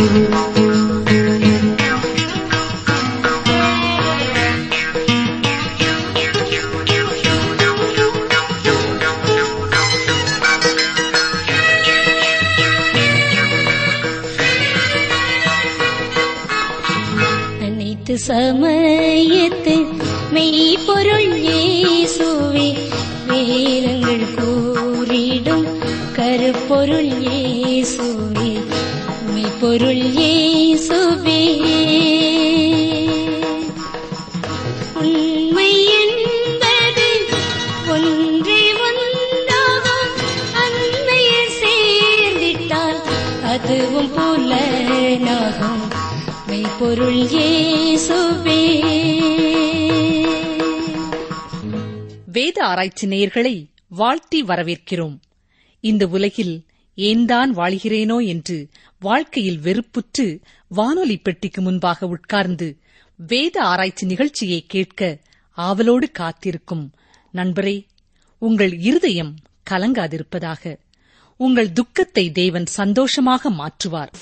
அனைத்து சமயத்து மெய்ப்பொருள் இயேசுவே வேதங்கள் கூறிடும் கருப்பொருள் இயேசுவே மெய்ப்பொருள் இயேசுவே உண்மை என்பது ஒன்றே ஒன்றாகும் அன்னையில் சேர்ந்திட்டால் அதுவும் புலனாகும் மெய்ப்பொருள் இயேசுவே வேத ஆராய்ச்சி நேயர்களை வாழ்த்தி வரவேற்கிறோம் இந்த உலகில் ஏன்தான் வாழ்கிறேனோ என்று வாழ்க்கையில் வெறுப்புற்று வானொலி பெட்டிக்கு முன்பாக உட்கார்ந்து வேத ஆராய்ச்சி நிகழ்ச்சியை கேட்க ஆவலோடு காத்திருக்கும் நண்பரே உங்கள் இருதயம் கலங்காதிருப்பதாக உங்கள் துக்கத்தை தேவன் சந்தோஷமாக மாற்றுவார்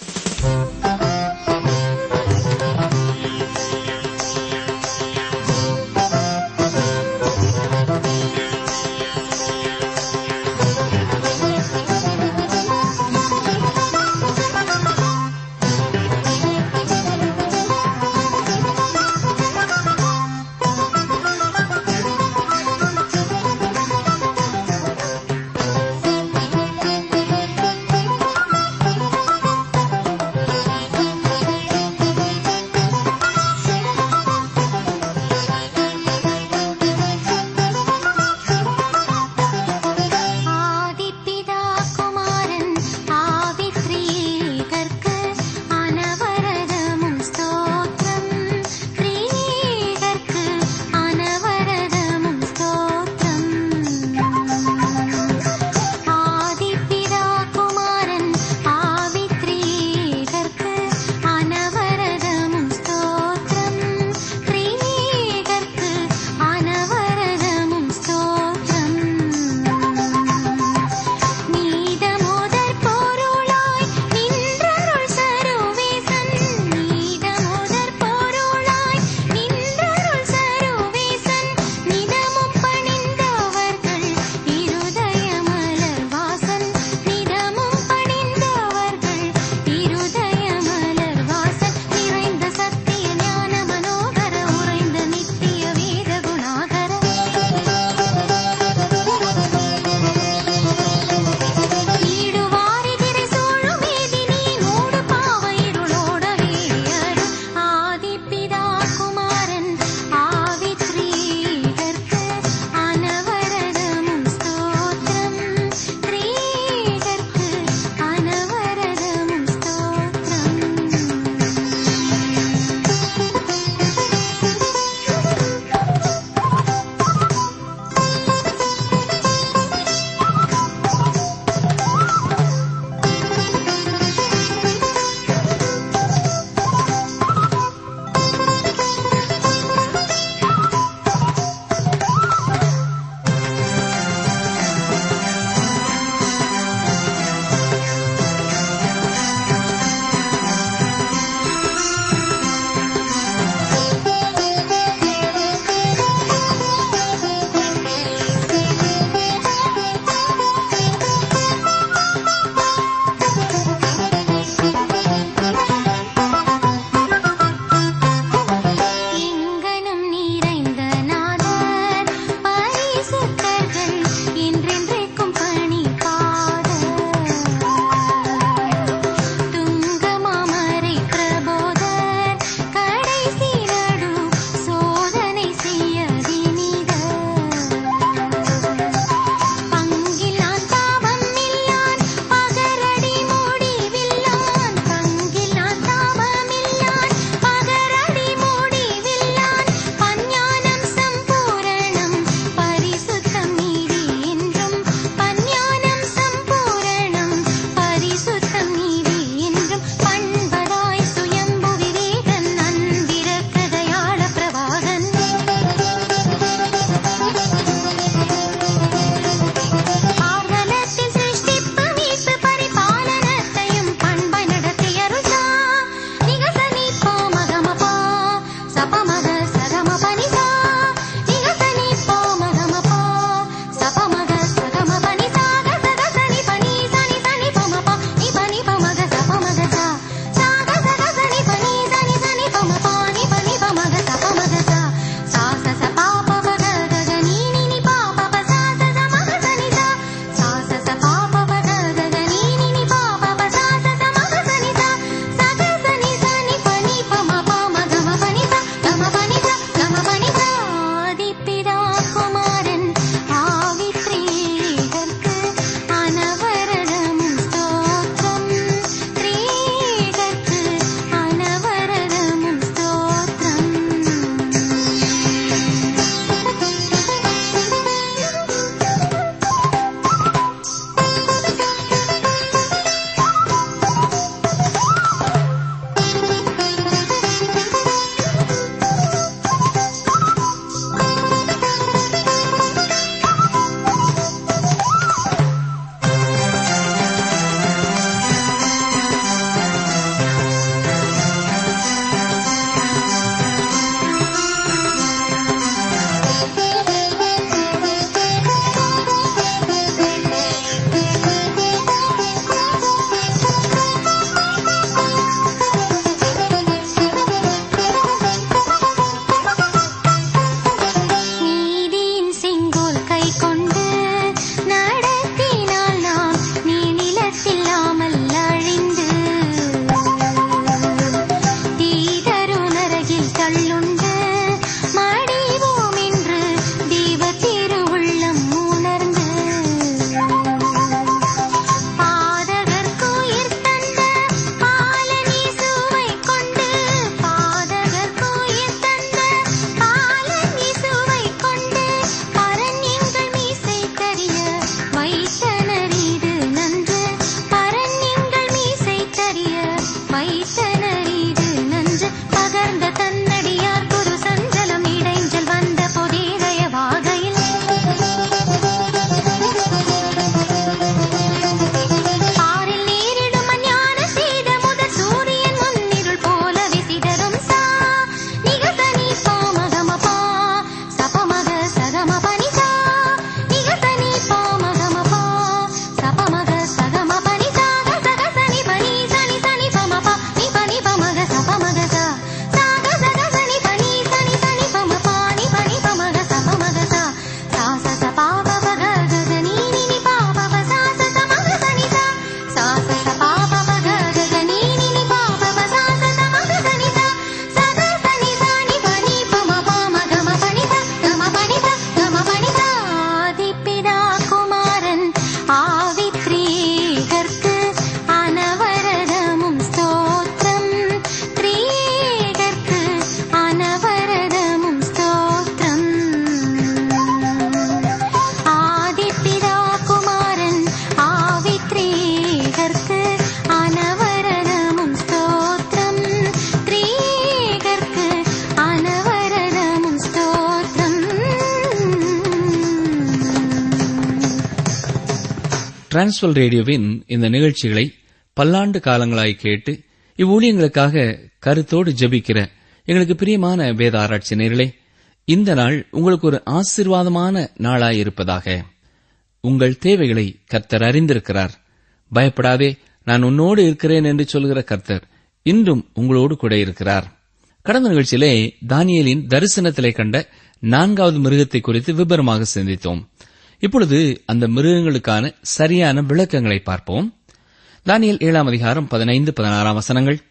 டிரான்ஸ்வல் ரேடியோவின் இந்த நிகழ்ச்சிகளை பல்லாண்டு காலங்களாய் கேட்டு இவ்வூழியங்களுக்காக கருத்தோடு ஜெபிக்கிற எங்களுக்கு பிரியமான வேத ஆராய்ச்சி நேர்களே இந்த நாள் உங்களுக்கு ஒரு ஆசீர்வாதமான நாளாயிருப்பதாக உங்கள் தேவைகளை கர்த்தர் அறிந்திருக்கிறார் பயப்படாதே நான் உன்னோடு இருக்கிறேன் என்று சொல்கிற கர்த்தர் இன்றும் உங்களோடு கூட இருக்கிறார் கடந்த நிகழ்ச்சியிலே தானியேலின் தரிசனத்திலே கண்ட நான்காவது மிருகத்தை குறித்து விபரமாக சிந்தித்தோம் இப்பொழுது அந்த மிருகங்களுக்கான சரியான விளக்கங்களை பார்ப்போம் தானியல் ஏழாம் அதிகாரம் பதினைந்து பதினாறாம் வசனங்கள்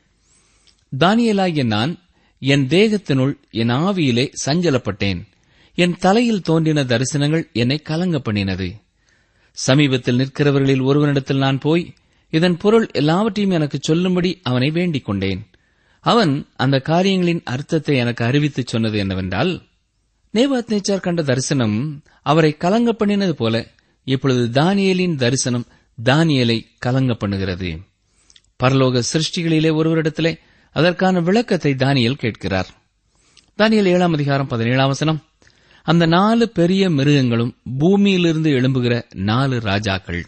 தானியலாகிய நான் என் தேகத்தினுள் என் ஆவியிலே சஞ்சலப்பட்டேன் என் தலையில் தோன்றின தரிசனங்கள் என்னை கலங்க பண்ணினது சமீபத்தில் நிற்கிறவர்களில் ஒருவனிடத்தில் நான் போய் இதன் பொருள் எல்லாவற்றையும் எனக்கு சொல்லும்படி அவனை வேண்டிக் கொண்டேன் அவன் அந்த காரியங்களின் அர்த்தத்தை எனக்கு அறிவித்துச் சொன்னது என்னவென்றால் நேபாத் நேச்சார் கண்ட தரிசனம் அவரை கலங்க பண்ணினது போல இப்பொழுது தானியேலின் தரிசனம் தானியலை கலங்க பண்ணுகிறது பரலோக சிருஷ்டிகளிலே ஒருவரிடத்திலே அதற்கான விளக்கத்தை தானியல் கேட்கிறார் தானியல் ஏழாம் அதிகாரம் பதினேழாம் வசனம் அந்த நாலு பெரிய மிருகங்களும் பூமியிலிருந்து எழும்புகிற நாலு ராஜாக்கள்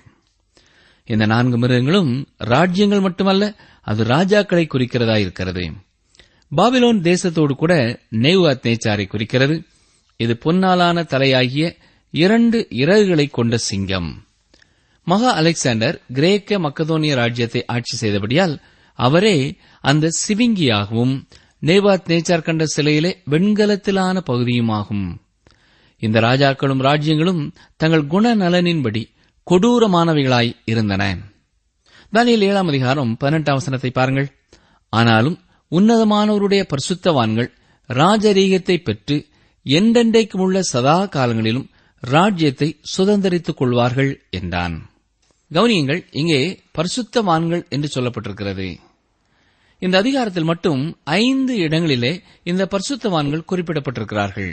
இந்த நான்கு மிருகங்களும் ராஜ்யங்கள் மட்டுமல்ல அது ராஜாக்களை குறிக்கிறதா இருக்கிறது பாபிலோன் தேசத்தோடு கூட நேவாத் நேச்சாரை குறிக்கிறது இது பொன்னாலான தலையாகிய இரண்டு இறகுகளை கொண்ட சிங்கம் மகா அலெக்சாண்டர் கிரேக்க மக்கதோனிய ராஜ்யத்தை ஆட்சி செய்தபடியால் அவரே அந்த சிவிங்கியாகவும் நேபாத் நேச்சார் கண்ட சிலையிலே வெண்கலத்திலான பகுதியுமாகும் இந்த ராஜாக்களும் ராஜ்யங்களும் தங்கள் குணநலனின்படி கொடூரமானவைகளாய் இருந்தன தானியல் ஏழாம் அதிகாரம் பதினெட்டாம் வசனத்தை பாருங்கள் ஆனாலும் உன்னதமானவருடைய பரிசுத்தவான்கள் ராஜரீகத்தை பெற்று என்றென்றைக்கும் உள்ள சதா காலங்களிலும் ராஜ்யத்தை சுதந்திரித்துக் கொள்வார்கள் என்றான் கவனியங்கள் இங்கே பரிசுத்தவான்கள் என்று சொல்லப்பட்டிருக்கிறது இந்த அதிகாரத்தில் மட்டும் ஐந்து இடங்களிலே இந்த பரிசுத்தவான்கள் குறிப்பிடப்பட்டிருக்கிறார்கள்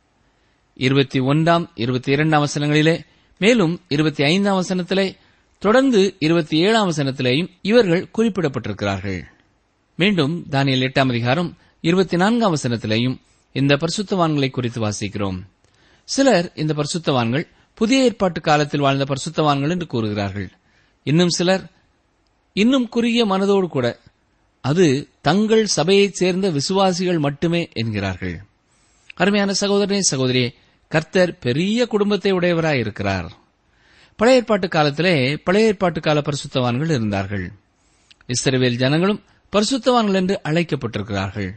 இருபத்தி ஒன்றாம் இருபத்தி இரண்டாம் வசனங்களிலே மேலும் இருபத்தி ஐந்தாம் வசனத்திலே தொடர்ந்து இருபத்தி ஏழாம் வசனத்திலேயும் இவர்கள் குறிப்பிடப்பட்டிருக்கிறார்கள் மீண்டும் தானியல் எட்டாம் அதிகாரம் இருபத்தி நான்காம் வசனத்திலேயும் இந்த பரிசுத்தவான்களை குறித்து வாசிக்கிறோம் சிலர் இந்த பரிசுத்தவான்கள் புதிய ஏற்பாட்டு காலத்தில் வாழ்ந்த பரிசுத்தவான்கள் என்று கூறுகிறார்கள் இன்னும் சிலர் இன்னும் குறுகிய மனதோடு கூட அது தங்கள் சபையைச் சேர்ந்த விசுவாசிகள் மட்டுமே என்கிறார்கள் அருமையான சகோதரனே சகோதரியே கர்த்தர் பெரிய குடும்பத்தை உடையவராய் இருக்கிறார் பழைய ஏற்பாட்டு காலத்திலே பழைய ஏற்பாட்டு கால பரிசுத்தவான்கள் இருந்தார்கள் இஸ்ரவேல் ஜனங்களும் பரிசுத்தவான்கள் என்று அழைக்கப்பட்டிருக்கிறார்கள்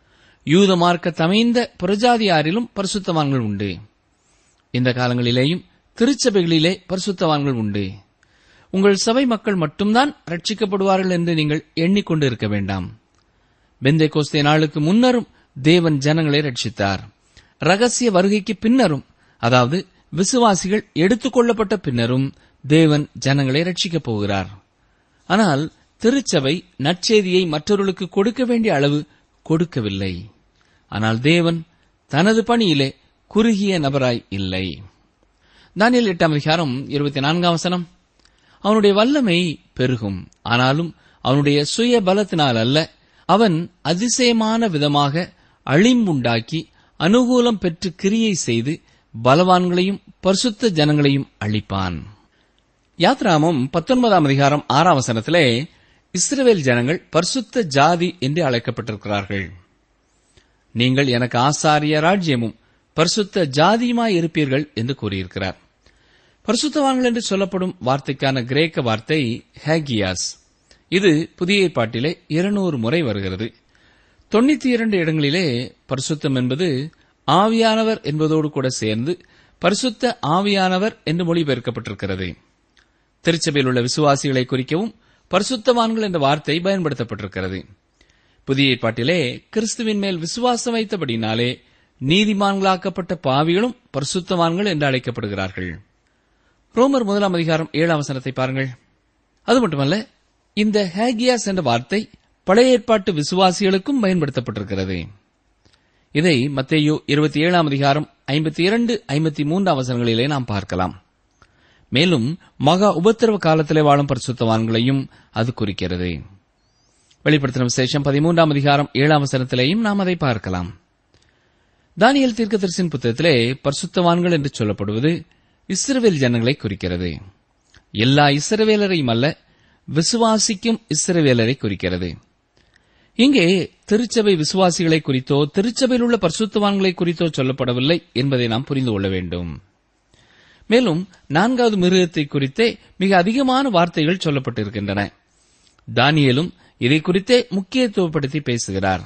யூத மார்க்க தமைந்த புரஜாதியாரிலும் பரிசுத்தவான்கள் உண்டு இந்த காலங்களிலேயும் திருச்சபைகளிலே பரிசுத்தவான்கள் உண்டு உங்கள் சபை மக்கள் மட்டும்தான் ரட்சிக்கப்படுவார்கள் என்று நீங்கள் எண்ணிக்கொண்டு இருக்க வேண்டாம் பெந்தை கோஸ்தே நாளுக்கு முன்னரும் தேவன் ஜனங்களை ரட்சித்தார் ரகசிய வருகைக்கு பின்னரும் அதாவது விசுவாசிகள் எடுத்துக் கொள்ளப்பட்ட பின்னரும் தேவன் ஜனங்களை ரட்சிக்கப் போகிறார் ஆனால் திருச்சபை நற்செய்தியை மற்றவர்களுக்கு கொடுக்க வேண்டிய அளவு கொடுக்கவில்லை ஆனால் தேவன் தனது பணியிலே குறுகிய நபராய் இல்லை தானியல் எட்டாம் அதிகாரம் இருபத்தி நான்காம் வசனம் அவனுடைய வல்லமை பெருகும் ஆனாலும் அவனுடைய சுய பலத்தினால் அல்ல அவன் அதிசயமான விதமாக அழிம்புண்டாக்கி அனுகூலம் பெற்று கிரியை செய்து பலவான்களையும் பரிசுத்த ஜனங்களையும் அழிப்பான் யாத்ராமம் பத்தொன்பதாம் அதிகாரம் ஆறாம் வசனத்திலே இஸ்ரவேல் ஜனங்கள் பரிசுத்த ஜாதி என்று அழைக்கப்பட்டிருக்கிறார்கள் நீங்கள் எனக்கு ஆசாரிய ராஜ்யமும் பரிசுத்த ஜாதியுமாய் இருப்பீர்கள் என்று கூறியிருக்கிறார் பரிசுத்தவான்கள் என்று சொல்லப்படும் வார்த்தைக்கான கிரேக்க வார்த்தை ஹேகியாஸ் இது புதிய ஏற்பாட்டிலே இருநூறு முறை வருகிறது தொண்ணூத்தி இரண்டு இடங்களிலே பரிசுத்தம் என்பது ஆவியானவர் என்பதோடு கூட சேர்ந்து பரிசுத்த ஆவியானவர் என்று மொழிபெயர்க்கப்பட்டிருக்கிறது திருச்சபையில் உள்ள விசுவாசிகளை குறிக்கவும் பரிசுத்தவான்கள் என்ற வார்த்தை பயன்படுத்தப்பட்டிருக்கிறது புதிய ஏற்பாட்டிலே கிறிஸ்துவின் மேல் விசுவாசம் வைத்தபடினாலே நீதிமான்களாக்கப்பட்ட பாவிகளும் பரிசுத்தவான்கள் என்று அழைக்கப்படுகிறார்கள் ரோமர் முதலாம் அதிகாரம் ஏழாம் வசனத்தை பாருங்கள் அது மட்டுமல்ல இந்த ஹேகியாஸ் என்ற வார்த்தை பழைய ஏற்பாட்டு விசுவாசிகளுக்கும் பயன்படுத்தப்பட்டிருக்கிறது இதை மத்தேயு இருபத்தி ஏழாம் அதிகாரம் ஐம்பத்தி இரண்டு ஐம்பத்தி மூன்றாம் வசனங்களிலே நாம் பார்க்கலாம் மேலும் மகா உபத்திரவ காலத்திலே வாழும் பரிசுத்தவான்களையும் அது குறிக்கிறது வெளிப்படுத்தின விசேஷம் பதிமூன்றாம் அதிகாரம் ஏழாம் வசனத்திலேயும் நாம் அதை பார்க்கலாம் தானியல் தீர்க்கதரிசின் புத்தகத்திலே பரிசுத்தவான்கள் என்று சொல்லப்படுவது இஸ்ரவேல் ஜனங்களை குறிக்கிறது எல்லா இஸ்ரவேலரையும் அல்ல விசுவாசிக்கும் இஸ்ரவேலரை குறிக்கிறது இங்கே திருச்சபை விசுவாசிகளை குறித்தோ திருச்சபையில் உள்ள பரிசுத்தவான்களை குறித்தோ சொல்லப்படவில்லை என்பதை நாம் புரிந்து கொள்ள வேண்டும் மேலும் நான்காவது மிருகத்தை குறித்தே மிக அதிகமான வார்த்தைகள் சொல்லப்பட்டிருக்கின்றன தானியலும் இதை குறித்தே முக்கியத்துவப்படுத்தி பேசுகிறார்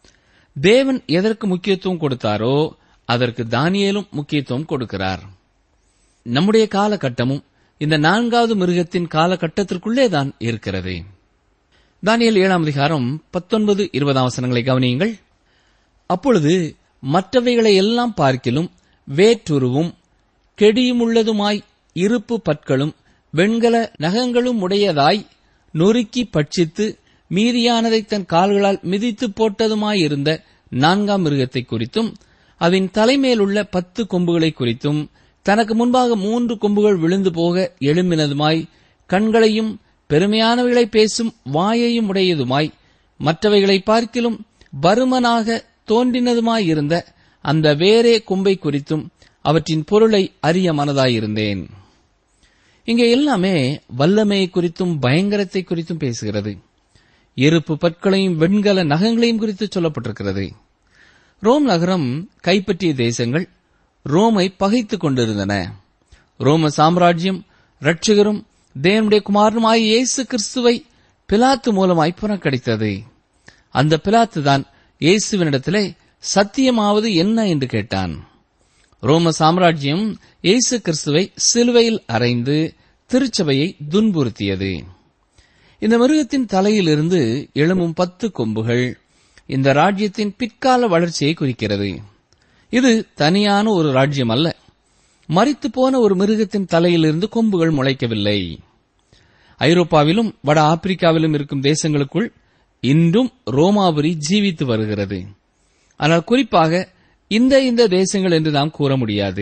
தேவன் எதற்கு முக்கியத்துவம் கொடுத்தாரோ அதற்கு தானியலும் முக்கியத்துவம் கொடுக்கிறார் நம்முடைய காலகட்டமும் இந்த நான்காவது மிருகத்தின் காலகட்டத்திற்குள்ளே தான் இருக்கிறது தானியல் ஏழாம் அதிகாரம் பத்தொன்பது இருபதாம் வசனங்களை கவனியுங்கள் அப்பொழுது மற்றவைகளை எல்லாம் பார்க்கிலும் வேற்றுருவும் கெடியுமுள்ளதுமாய் இருப்பு பற்களும் வெண்கல நகங்களும் உடையதாய் நொறுக்கி பட்சித்து மீதியானதை தன் கால்களால் மிதித்து போட்டதுமாயிருந்த நான்காம் மிருகத்தை குறித்தும் அதன் தலைமேலுள்ள பத்து கொம்புகளை குறித்தும் தனக்கு முன்பாக மூன்று கொம்புகள் விழுந்து போக எழும்பினதுமாய் கண்களையும் பெருமையானவைகளை பேசும் வாயையும் உடையதுமாய் மற்றவைகளை பார்க்கிலும் பருமனாக தோன்றினதுமாயிருந்த அந்த வேறே கொம்பை குறித்தும் அவற்றின் பொருளை அறிய மனதாயிருந்தேன் இங்கே எல்லாமே வல்லமையை குறித்தும் பயங்கரத்தை குறித்தும் பேசுகிறது இருப்பு பற்களையும் வெண்கல நகங்களையும் குறித்து சொல்லப்பட்டிருக்கிறது ரோம் நகரம் கைப்பற்றிய தேசங்கள் ரோமை பகைத்துக் கொண்டிருந்தன ரோம சாம்ராஜ்யம் ரட்சகரும் தேவனுடைய குமாரனுமாய் இயேசு கிறிஸ்துவை பிலாத்து மூலமாய் புறக்கணித்தது அந்த பிலாத்து தான் இயேசுவினிடத்திலே சத்தியமாவது என்ன என்று கேட்டான் ரோம சாம்ராஜ்யம் இயேசு கிறிஸ்துவை சிலுவையில் அறைந்து திருச்சபையை துன்புறுத்தியது இந்த மிருகத்தின் தலையிலிருந்து எழும்பும் பத்து கொம்புகள் இந்த ராஜ்யத்தின் பிற்கால வளர்ச்சியை குறிக்கிறது இது தனியான ஒரு ராஜ்யம் அல்ல மறித்து போன ஒரு மிருகத்தின் தலையிலிருந்து கொம்புகள் முளைக்கவில்லை ஐரோப்பாவிலும் வட ஆப்பிரிக்காவிலும் இருக்கும் தேசங்களுக்குள் இன்றும் ரோமாபுரி ஜீவித்து வருகிறது ஆனால் குறிப்பாக இந்த இந்த தேசங்கள் என்று நாம் கூற முடியாது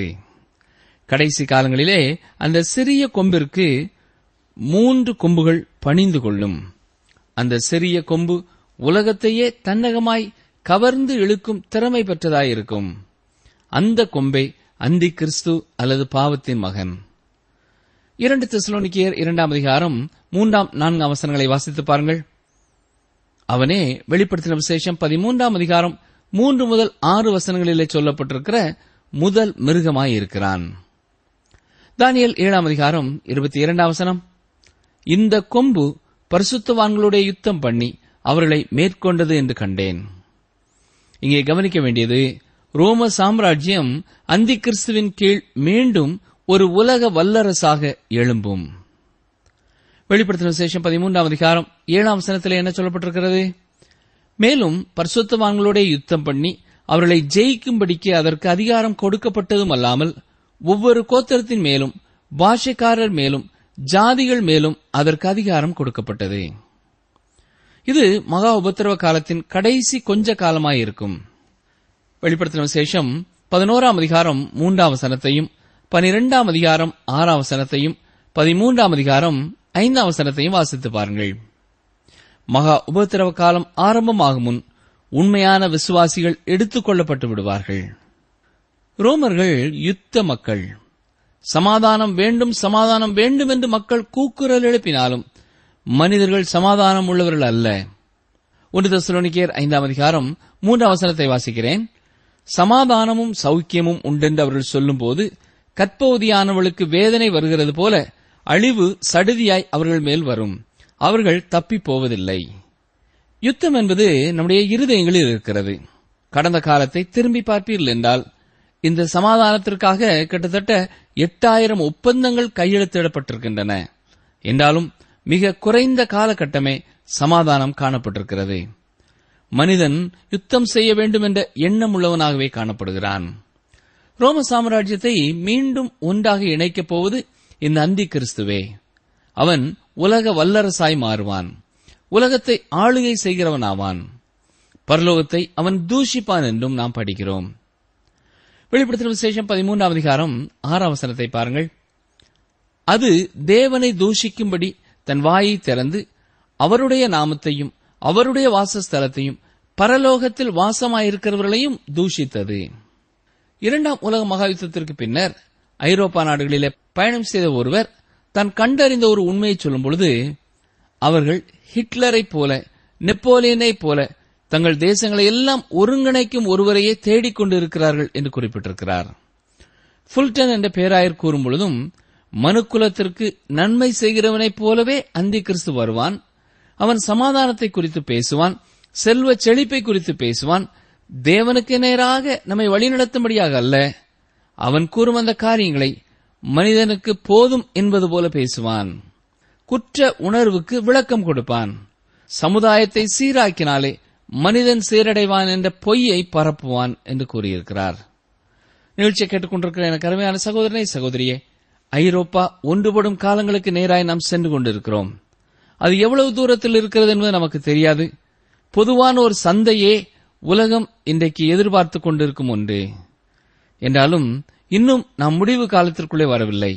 கடைசி காலங்களிலே அந்த சிறிய கொம்பிற்கு மூன்று கொம்புகள் பணிந்து கொள்ளும் அந்த சிறிய கொம்பு உலகத்தையே தன்னகமாய் கவர்ந்து இழுக்கும் திறமை பெற்றதாயிருக்கும் அந்த கொம்பை அந்தி கிறிஸ்து அல்லது பாவத்தின் மகன் இரண்டு தெசலோனிக்கியர் இரண்டாம் அதிகாரம் மூன்றாம் நான்காம் வசனங்களை வாசித்து பாருங்கள் அவனே வெளிப்படுத்தின விசேஷம் பதிமூன்றாம் அதிகாரம் மூன்று முதல் ஆறு வசனங்களிலே சொல்லப்பட்டிருக்கிற முதல் மிருகமாயிருக்கிறான் தானியல் ஏழாம் அதிகாரம் இருபத்தி இரண்டாம் வசனம் இந்த கொம்பு பரிசுத்தவான்களுடைய யுத்தம் பண்ணி அவர்களை மேற்கொண்டது என்று கண்டேன் இங்கே கவனிக்க வேண்டியது ரோம சாம்ராஜ்யம் அந்தி கிறிஸ்துவின் கீழ் மீண்டும் ஒரு உலக வல்லரசாக எழும்பும் வெளிப்படுத்தின விசேஷம் பதிமூன்றாம் அதிகாரம் ஏழாம் வசனத்தில் என்ன சொல்லப்பட்டிருக்கிறது மேலும் பரிசுத்தவான்களோட யுத்தம் பண்ணி அவர்களை ஜெயிக்கும்படிக்கு அதற்கு அதிகாரம் கொடுக்கப்பட்டதும் அல்லாமல் ஒவ்வொரு கோத்திரத்தின் மேலும் பாஷைக்காரர் மேலும் ஜாதிகள் மேலும் அதற்கு அதிகாரம் கொடுக்கப்பட்டது இது மகா உபத்திரவ காலத்தின் கடைசி கொஞ்ச காலமாயிருக்கும் வெளிப்படுத்தின விசேஷம் பதினோராம் அதிகாரம் மூன்றாம் வசனத்தையும் பனிரெண்டாம் அதிகாரம் ஆறாம் வசனத்தையும் பதிமூன்றாம் அதிகாரம் ஐந்தாம் வசனத்தையும் வாசித்து பாருங்கள் மகா உபத்திரவ காலம் ஆரம்பமாகும் முன் உண்மையான விசுவாசிகள் எடுத்துக் கொள்ளப்பட்டு விடுவார்கள் ரோமர்கள் யுத்த மக்கள் சமாதானம் வேண்டும் சமாதானம் வேண்டும் என்று மக்கள் கூக்குரல் எழுப்பினாலும் மனிதர்கள் சமாதானம் உள்ளவர்கள் அல்ல ஒன்று தசுலோனிக்கேர் ஐந்தாம் அதிகாரம் மூன்றாம் வசனத்தை வாசிக்கிறேன் சமாதானமும் சௌக்கியமும் உண்டென்று அவர்கள் சொல்லும்போது கற்பவதியானவளுக்கு வேதனை வருகிறது போல அழிவு சடுதியாய் அவர்கள் மேல் வரும் அவர்கள் தப்பி போவதில்லை யுத்தம் என்பது நம்முடைய இருதயங்களில் இருக்கிறது கடந்த காலத்தை திரும்பி பார்ப்பீர்கள் என்றால் இந்த சமாதானத்திற்காக கிட்டத்தட்ட எட்டாயிரம் ஒப்பந்தங்கள் கையெழுத்திடப்பட்டிருக்கின்றன என்றாலும் மிக குறைந்த காலகட்டமே சமாதானம் காணப்பட்டிருக்கிறது மனிதன் யுத்தம் செய்ய வேண்டும் என்ற எண்ணம் உள்ளவனாகவே காணப்படுகிறான் ரோம சாம்ராஜ்யத்தை மீண்டும் ஒன்றாக இணைக்கப் போவது இந்த அந்தி கிறிஸ்துவே அவன் உலக வல்லரசாய் மாறுவான் உலகத்தை ஆளுகை செய்கிறவன் ஆவான் பரலோகத்தை அவன் தூஷிப்பான் என்றும் நாம் படிக்கிறோம் வெளிப்படுத்தின விசேஷம் பதிமூன்றாம் அதிகாரம் ஆறாம் வசனத்தை பாருங்கள் அது தேவனை தூஷிக்கும்படி தன் வாயை திறந்து அவருடைய நாமத்தையும் அவருடைய வாசஸ்தலத்தையும் பரலோகத்தில் வாசமாயிருக்கிறவர்களையும் தூஷித்தது இரண்டாம் உலக மகாயுத்தத்திற்கு பின்னர் ஐரோப்பா நாடுகளிலே பயணம் செய்த ஒருவர் தான் கண்டறிந்த ஒரு உண்மையை சொல்லும் பொழுது அவர்கள் ஹிட்லரைப் போல நெப்போலியனைப் போல தங்கள் தேசங்களை எல்லாம் ஒருங்கிணைக்கும் ஒருவரையே தேடிக் கொண்டிருக்கிறார்கள் என்று குறிப்பிட்டிருக்கிறார் ஃபுல்டன் என்ற பேராயர் கூறும் பொழுதும் மனுக்குலத்திற்கு நன்மை செய்கிறவனைப் போலவே அந்தி கிறிஸ்து வருவான் அவன் சமாதானத்தை குறித்து பேசுவான் செல்வ செழிப்பை குறித்து பேசுவான் தேவனுக்கு நேராக நம்மை வழிநடத்தும்படியாக அல்ல அவன் கூறும் அந்த காரியங்களை மனிதனுக்கு போதும் என்பது போல பேசுவான் குற்ற உணர்வுக்கு விளக்கம் கொடுப்பான் சமுதாயத்தை சீராக்கினாலே மனிதன் சீரடைவான் என்ற பொய்யை பரப்புவான் என்று கூறியிருக்கிறார் நிகழ்ச்சியை கேட்டுக்கொண்டிருக்கிற எனக்கு அருமையான சகோதரனை சகோதரியே ஐரோப்பா ஒன்றுபடும் காலங்களுக்கு நேராய் நாம் சென்று கொண்டிருக்கிறோம் அது எவ்வளவு தூரத்தில் இருக்கிறது என்பது நமக்கு தெரியாது பொதுவான ஒரு சந்தையே உலகம் இன்றைக்கு எதிர்பார்த்துக் கொண்டிருக்கும் ஒன்று என்றாலும் இன்னும் நாம் முடிவு காலத்திற்குள்ளே வரவில்லை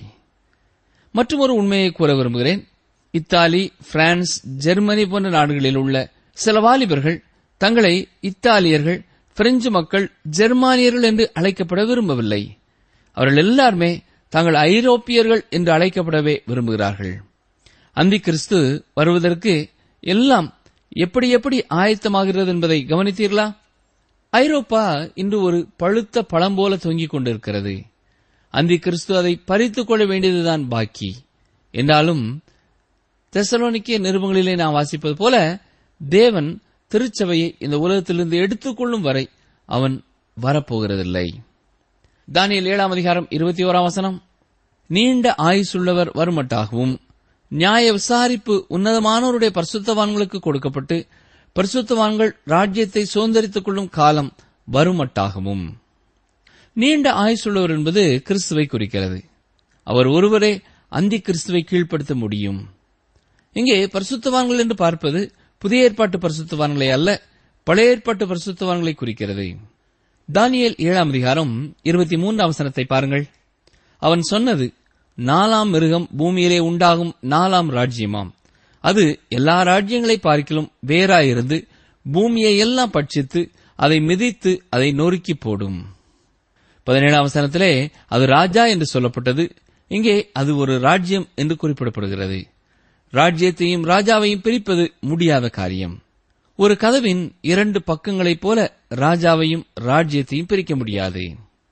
மற்றும் ஒரு உண்மையை கூற விரும்புகிறேன் இத்தாலி பிரான்ஸ் ஜெர்மனி போன்ற நாடுகளில் உள்ள சில வாலிபர்கள் தங்களை இத்தாலியர்கள் பிரெஞ்சு மக்கள் ஜெர்மானியர்கள் என்று அழைக்கப்பட விரும்பவில்லை அவர்கள் எல்லாருமே தாங்கள் ஐரோப்பியர்கள் என்று அழைக்கப்படவே விரும்புகிறார்கள் அந்தி கிறிஸ்து வருவதற்கு எல்லாம் எப்படி எப்படி ஆயத்தமாகிறது என்பதை கவனித்தீர்களா ஐரோப்பா இன்று ஒரு பழுத்த பழம் போல தொங்கிக் கொண்டிருக்கிறது அந்தி கிறிஸ்து அதை பறித்துக் கொள்ள வேண்டியதுதான் பாக்கி என்றாலும் தெசலோனிக்கிய நிருபங்களிலே நாம் வாசிப்பது போல தேவன் திருச்சபையை இந்த உலகத்திலிருந்து எடுத்துக்கொள்ளும் வரை அவன் வரப்போகிறதில்லை தானியல் ஏழாம் அதிகாரம் இருபத்தி ஓராம் வசனம் நீண்ட ஆயுசுள்ளவர் வருமட்டாகவும் நியாய விசாரிப்பு உன்னதமானவருடைய பரிசுத்தவான்களுக்கு கொடுக்கப்பட்டு பரிசுத்தவான்கள் ராஜ்யத்தை சுதந்திரித்துக் கொள்ளும் காலம் வருமட்டாகவும் நீண்ட ஆயுசுள்ளவர் என்பது கிறிஸ்துவை குறிக்கிறது அவர் ஒருவரே அந்தி கிறிஸ்துவை கீழ்ப்படுத்த முடியும் இங்கே பரிசுத்தவான்கள் என்று பார்ப்பது புதிய ஏற்பாட்டு பரிசுத்தவான்களை அல்ல பழைய ஏற்பாட்டு பரிசுத்தவான்களை குறிக்கிறது தானியேல் ஏழாம் அதிகாரம் இருபத்தி மூன்றாம் வசனத்தை பாருங்கள் அவன் சொன்னது நாலாம் மிருகம் பூமியிலே உண்டாகும் நாலாம் ராஜ்யமாம் அது எல்லா ராஜ்யங்களை பார்க்கிலும் வேறாயிருந்து பூமியை எல்லாம் பட்சித்து அதை மிதித்து அதை நொறுக்கி போடும் பதினேழாம் வசனத்திலே அது ராஜா என்று சொல்லப்பட்டது இங்கே அது ஒரு ராஜ்யம் என்று குறிப்பிடப்படுகிறது ராஜ்யத்தையும் ராஜாவையும் பிரிப்பது முடியாத காரியம் ஒரு கதவின் இரண்டு பக்கங்களைப் போல ராஜாவையும் ராஜ்யத்தையும் பிரிக்க முடியாது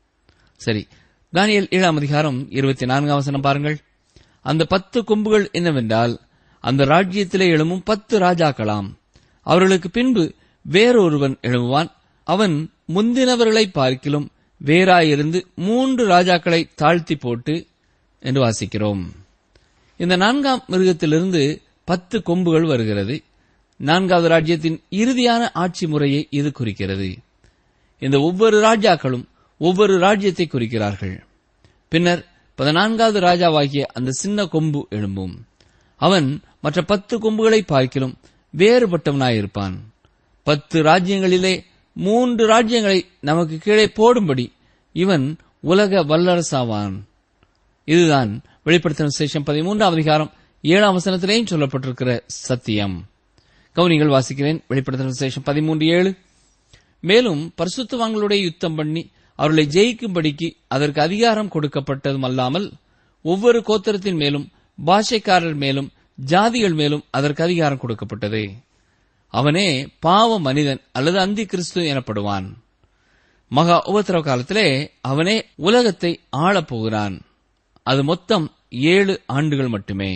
சரி தானியல் ஏழாம் அதிகாரம் இருபத்தி நான்காம் வசனம் பாருங்கள் அந்த பத்து கொம்புகள் என்னவென்றால் அந்த ராஜ்யத்திலே எழும்பும் பத்து ராஜாக்களாம் அவர்களுக்கு பின்பு வேறொருவன் எழும்புவான் அவன் முந்தினவர்களை பார்க்கிலும் வேறாயிருந்து மூன்று ராஜாக்களை தாழ்த்தி போட்டு என்று வாசிக்கிறோம் இந்த நான்காம் மிருகத்திலிருந்து பத்து கொம்புகள் வருகிறது நான்காவது ராஜ்யத்தின் இறுதியான ஆட்சி முறையை இது குறிக்கிறது இந்த ஒவ்வொரு ராஜாக்களும் ஒவ்வொரு ராஜ்யத்தை குறிக்கிறார்கள் பின்னர் பதினான்காவது ராஜாவாகிய அந்த சின்ன கொம்பு எழும்பும் அவன் மற்ற பத்து கொம்புகளை பார்க்கிலும் வேறுபட்டவனாயிருப்பான் பத்து ராஜ்யங்களிலே மூன்று ராஜ்யங்களை நமக்கு கீழே போடும்படி இவன் உலக வல்லரசாவான் இதுதான் வெளிப்படுத்தின விசேஷம் பதிமூன்றாம் அதிகாரம் ஏழாம் வசனத்திலேயும் சொல்லப்பட்டிருக்கிற சத்தியம் கவுனிகள் வாசிக்கிறேன் வெளிப்படுத்தின விசேஷம் பதிமூன்று ஏழு மேலும் பரிசுத்தவான்களுடைய யுத்தம் பண்ணி அவர்களை ஜெயிக்கும்படிக்கு அதற்கு அதிகாரம் கொடுக்கப்பட்டதும் அல்லாமல் ஒவ்வொரு கோத்திரத்தின் மேலும் பாஷைக்காரர் மேலும் ஜாதிகள் மேலும் அதற்கு அதிகாரம் கொடுக்கப்பட்டது அவனே பாவ மனிதன் அல்லது அந்தி கிறிஸ்து எனப்படுவான் மகா உபத்திரவ காலத்திலே அவனே உலகத்தை ஆளப்போகிறான் அது மொத்தம் ஏழு ஆண்டுகள் மட்டுமே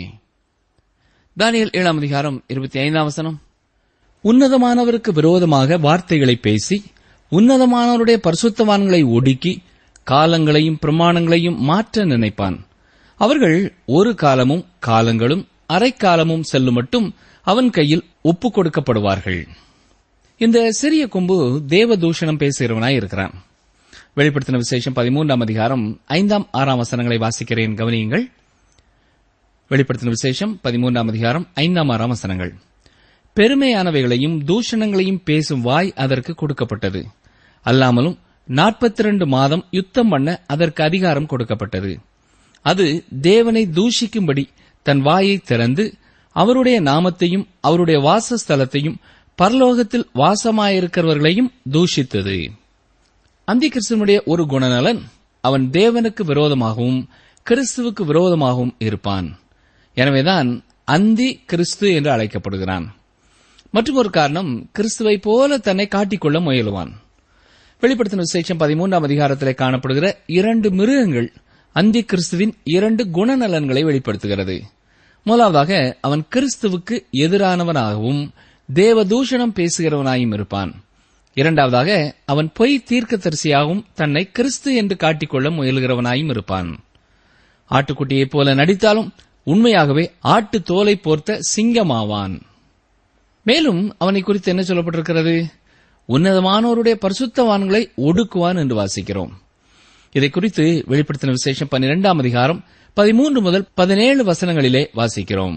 தானியல் ஏழாம் அதிகாரம் இருபத்தி ஐந்தாம் வசனம் உன்னதமானவருக்கு விரோதமாக வார்த்தைகளை பேசி உன்னதமானவருடைய பரிசுத்தவான்களை ஒடுக்கி காலங்களையும் பிரமாணங்களையும் மாற்ற நினைப்பான் அவர்கள் ஒரு காலமும் காலங்களும் அரைக்காலமும் செல்லும் மட்டும் அவன் கையில் ஒப்புக் கொடுக்கப்படுவார்கள் இந்த சிறிய கொம்பு தேவ தூஷணம் பேசுகிறவனாய் இருக்கிறான் வெளிப்படுத்தின விசேஷம் பதிமூன்றாம் அதிகாரம் ஐந்தாம் ஆறாம் வசனங்களை வாசிக்கிறேன் கவனியுங்கள் வெளிப்படுத்தின விசேஷம் பதிமூன்றாம் அதிகாரம் ஐந்தாம் ஆறாம் வசனங்கள் பெருமையானவைகளையும் தூஷணங்களையும் பேசும் வாய் அதற்கு கொடுக்கப்பட்டது அல்லாமலும் நாற்பத்தி இரண்டு மாதம் யுத்தம் பண்ண அதற்கு அதிகாரம் கொடுக்கப்பட்டது அது தேவனை தூஷிக்கும்படி தன் வாயை திறந்து அவருடைய நாமத்தையும் அவருடைய வாசஸ்தலத்தையும் பரலோகத்தில் வாசமாயிருக்கிறவர்களையும் தூஷித்தது அந்தி கிறிஸ்துவனுடைய ஒரு குணநலன் அவன் தேவனுக்கு விரோதமாகவும் கிறிஸ்துவுக்கு விரோதமாகவும் இருப்பான் எனவேதான் அந்தி கிறிஸ்து என்று அழைக்கப்படுகிறான் மற்றும் ஒரு காரணம் கிறிஸ்துவை போல தன்னை காட்டிக்கொள்ள முயலுவான் வெளிப்படுத்தின விசேஷம் பதிமூன்றாம் அதிகாரத்திலே காணப்படுகிற இரண்டு மிருகங்கள் அந்தி கிறிஸ்துவின் இரண்டு குணநலன்களை வெளிப்படுத்துகிறது முதலாவதாக அவன் கிறிஸ்துவுக்கு எதிரானவனாகவும் தேவதூஷணம் பேசுகிறவனாயும் இருப்பான் இரண்டாவதாக அவன் பொய் தீர்க்கதரிசியாகவும் தன்னை கிறிஸ்து என்று காட்டிக்கொள்ள முயல்கிறவனாயும் இருப்பான் ஆட்டுக்குட்டியைப் போல நடித்தாலும் உண்மையாகவே ஆட்டு தோலை போர்த்த சிங்கமாவான் மேலும் அவனை குறித்து என்ன சொல்லப்பட்டிருக்கிறது உன்னதமானோருடைய பரிசுத்தவான்களை ஒடுக்குவான் என்று வாசிக்கிறோம் இதை குறித்து வெளிப்படுத்தின விசேஷம் பன்னிரெண்டாம் அதிகாரம் பதிமூன்று முதல் பதினேழு வசனங்களிலே வாசிக்கிறோம்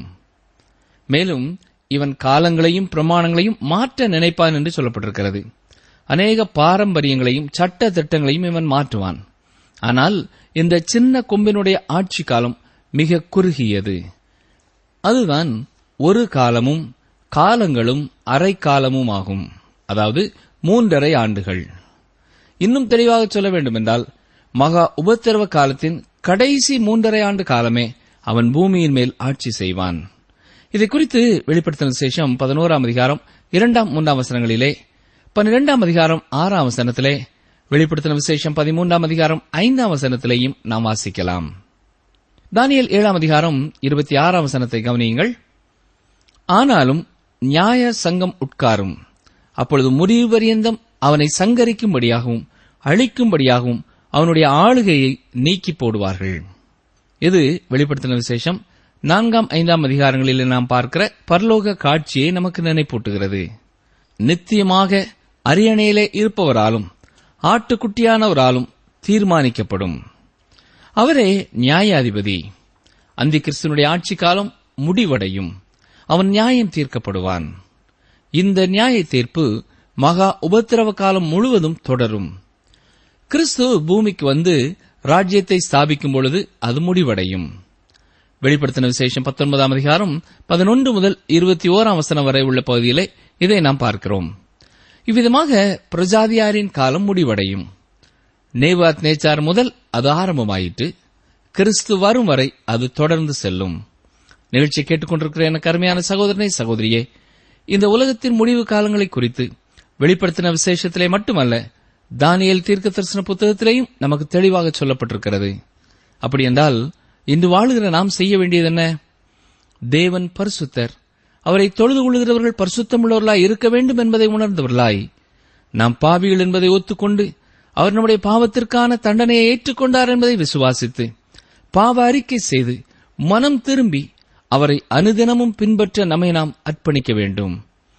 மேலும் இவன் காலங்களையும் பிரமாணங்களையும் மாற்ற நினைப்பான் என்று சொல்லப்பட்டிருக்கிறது அநேக பாரம்பரியங்களையும் சட்ட திட்டங்களையும் இவன் மாற்றுவான் ஆனால் இந்த சின்ன கொம்பினுடைய ஆட்சி காலம் மிக குறுகியது அதுதான் ஒரு காலமும் காலங்களும் அரை காலமும் ஆகும் அதாவது மூன்றரை ஆண்டுகள் இன்னும் தெளிவாக சொல்ல வேண்டுமென்றால் மகா உபத்திரவ காலத்தின் கடைசி மூன்றரை ஆண்டு காலமே அவன் பூமியின் மேல் ஆட்சி செய்வான் இதை குறித்து வெளிப்படுத்தின விசேஷம் பதினோராம் அதிகாரம் இரண்டாம் மூன்றாம் வசனங்களிலே பன்னிரெண்டாம் அதிகாரம் ஆறாம் வசனத்திலே வெளிப்படுத்தின விசேஷம் பதிமூன்றாம் அதிகாரம் ஐந்தாம் வசனத்திலேயும் நாம் வாசிக்கலாம் தானியல் ஏழாம் அதிகாரம் இருபத்தி ஆறாம் வசனத்தை கவனியுங்கள் ஆனாலும் நியாய சங்கம் உட்காரும் அப்பொழுது முடிவு பரியந்தம் அவனை சங்கரிக்கும்படியாகவும் அழிக்கும்படியாகவும் அவனுடைய ஆளுகையை நீக்கி போடுவார்கள் இது வெளிப்படுத்தின விசேஷம் நான்காம் ஐந்தாம் அதிகாரங்களில் நாம் பார்க்கிற பரலோக காட்சியை நமக்கு நினைப்பூட்டுகிறது நித்தியமாக அரியணையிலே இருப்பவராலும் ஆட்டுக்குட்டியானவராலும் தீர்மானிக்கப்படும் அவரே நியாயாதிபதி அந்தி கிறிஸ்துவனுடைய ஆட்சி காலம் முடிவடையும் அவன் நியாயம் தீர்க்கப்படுவான் இந்த நியாய தீர்ப்பு மகா உபத்திரவ காலம் முழுவதும் தொடரும் கிறிஸ்து பூமிக்கு வந்து ராஜ்யத்தை ஸ்தாபிக்கும் பொழுது அது முடிவடையும் வெளிப்படுத்தின விசேஷம் பத்தொன்பதாம் அதிகாரம் பதினொன்று முதல் இருபத்தி ஓராம் வசனம் வரை உள்ள பகுதியிலே இதை நாம் பார்க்கிறோம் இவ்விதமாக பிரஜாதியாரின் காலம் முடிவடையும் நேவாத் நேச்சார் முதல் அது ஆரம்பமாயிற்று கிறிஸ்து வரும் வரை அது தொடர்ந்து செல்லும் நிகழ்ச்சி கேட்டுக்கொண்டிருக்கிற எனக்கு அருமையான சகோதரனை சகோதரியே இந்த உலகத்தின் முடிவு காலங்களை குறித்து வெளிப்படுத்தின விசேஷத்திலே மட்டுமல்ல தானியல் தீர்க்க தரிசன புத்தகத்திலேயும் நமக்கு தெளிவாக சொல்லப்பட்டிருக்கிறது அப்படி என்றால் இன்று வாழுகிற நாம் செய்ய வேண்டியது என்ன தேவன் பரிசுத்தர் அவரை தொழுது கொள்கிறவர்கள் பரிசுத்தமுள்ளவர்களாய் இருக்க வேண்டும் என்பதை உணர்ந்தவர்களாய் நாம் பாவிகள் என்பதை ஒத்துக்கொண்டு அவர் நம்முடைய பாவத்திற்கான தண்டனையை ஏற்றுக்கொண்டார் என்பதை விசுவாசித்து பாவ அறிக்கை செய்து மனம் திரும்பி அவரை அனுதினமும் பின்பற்ற நம்மை நாம் அர்ப்பணிக்க வேண்டும்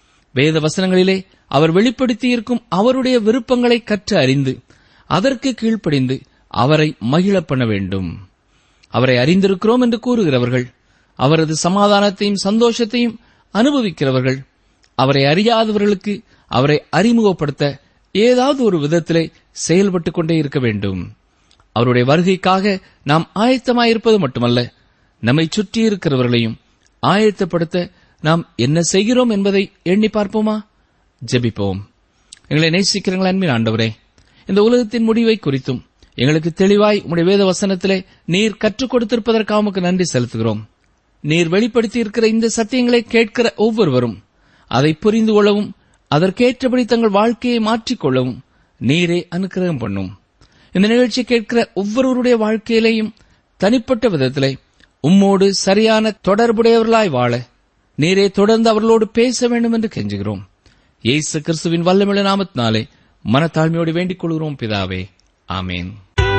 வேத வசனங்களிலே அவர் வெளிப்படுத்தியிருக்கும் அவருடைய விருப்பங்களை கற்று அறிந்து அதற்கு கீழ்ப்படிந்து அவரை மகிழ பண்ண வேண்டும் அவரை அறிந்திருக்கிறோம் என்று கூறுகிறவர்கள் அவரது சமாதானத்தையும் சந்தோஷத்தையும் அனுபவிக்கிறவர்கள் அவரை அறியாதவர்களுக்கு அவரை அறிமுகப்படுத்த ஏதாவது ஒரு விதத்திலே செயல்பட்டுக் கொண்டே இருக்க வேண்டும் அவருடைய வருகைக்காக நாம் ஆயத்தமாயிருப்பது மட்டுமல்ல நம்மை சுற்றி இருக்கிறவர்களையும் ஆயத்தப்படுத்த நாம் என்ன செய்கிறோம் என்பதை எண்ணி பார்ப்போமா ஜெபிப்போம் எங்களை நேசிக்கிறீங்களா அன்பின் ஆண்டவரே இந்த உலகத்தின் முடிவை குறித்தும் எங்களுக்கு தெளிவாய் உடைய வேத வசனத்திலே நீர் கற்றுக் கொடுத்திருப்பதற்காக உமக்கு நன்றி செலுத்துகிறோம் நீர் வெளிப்படுத்தி இருக்கிற இந்த சத்தியங்களை கேட்கிற ஒவ்வொருவரும் அதை புரிந்து கொள்ளவும் அதற்கேற்றபடி தங்கள் வாழ்க்கையை மாற்றிக்கொள்ளவும் நீரே அனுக்கிரகம் பண்ணும் இந்த நிகழ்ச்சி கேட்கிற ஒவ்வொருவருடைய வாழ்க்கையிலேயும் தனிப்பட்ட விதத்திலே உம்மோடு சரியான தொடர்புடையவர்களாய் வாழ நீரே தொடர்ந்து அவர்களோடு பேச வேண்டும் என்று கெஞ்சுகிறோம் இயேசு கிறிஸ்துவின் வல்லமிழ நாமத்தினாலே மனத்தாழ்மையோடு வேண்டிக் கொள்கிறோம் பிதாவே ஆமேன்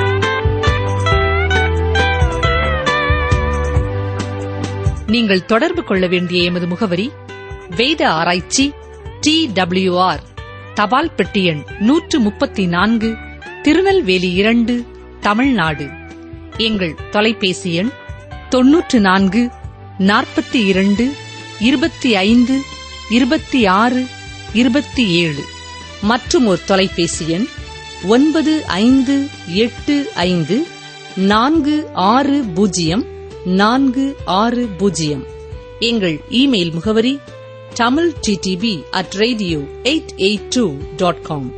நீங்கள் தொடர்பு கொள்ள வேண்டிய எமது முகவரி வேத ஆராய்ச்சி டி ஆர் தபால் பெட்டி எண் நூற்று முப்பத்தி நான்கு திருநெல்வேலி இரண்டு தமிழ்நாடு எங்கள் தொலைபேசி எண் தொன்னூற்று நான்கு நாற்பத்தி இரண்டு இருபத்தி ஐந்து இருபத்தி ஆறு இருபத்தி ஏழு மற்றும் ஒரு தொலைபேசி எண் ஒன்பது ஐந்து எட்டு ஐந்து நான்கு ஆறு பூஜ்ஜியம் நான்கு ஆறு பூஜ்ஜியம் எங்கள் இமெயில் முகவரி Tamil DTP at radio eight eight two dot com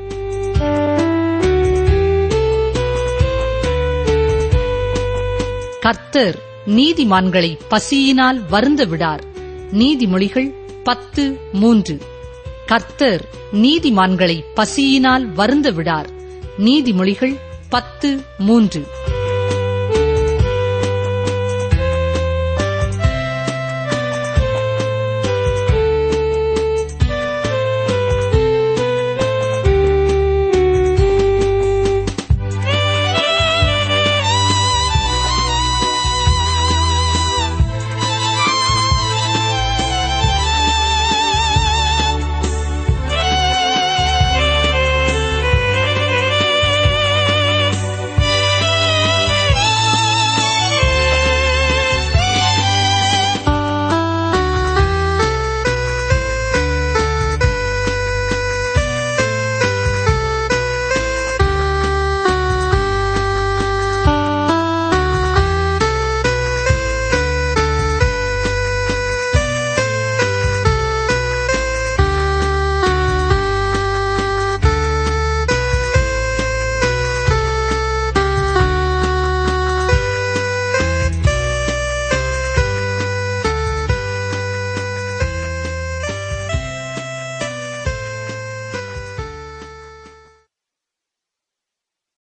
கர்த்தர் நீதிமான்களை பசியினால் வருந்த விடார் நீதிமொழிகள் பத்து மூன்று கர்த்தர் நீதிமான்களை பசியினால் வருந்த விடார் நீதிமொழிகள் பத்து மூன்று